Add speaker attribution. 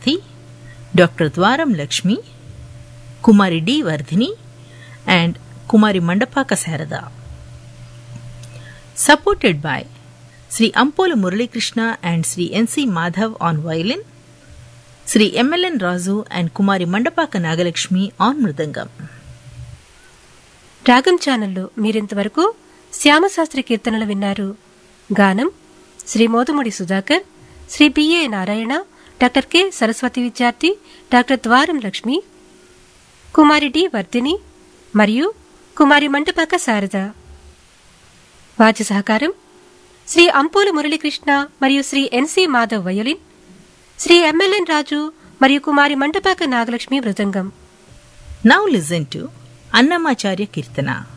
Speaker 1: విద్యార్థి doctor Dwaram Lakshmi Kumari D Vardhini and Kumari Mandapaka Sharada supported by Shri Ampola Muralikrishna and Shri NC Madhav on violin Shri MLN Raju and Kumari Mandapaka Nagalakshmi on mridangam
Speaker 2: Ragam ఛానల్లో మీరింతవరకు శ్యామశాస్త్రి కీర్తనలు విన్నారు గానం Shri Modumudi Sudhakar Shri BA Narayana doctor K Saraswati విద్యార్థి డాక్టర్ ద్వారం లక్ష్మి కుమారి డి వర్ధిని మరియు కుమారి మంటపాక శారద వాద్య సహకారం శ్రీ అంపోల మురళీకృష్ణ మరియు Shri NC Madhav violin Shri MLN Raju మరియు Kumari Mantapaka Nagalakshmi mridangam
Speaker 1: now listen to Annamacharya Keerthana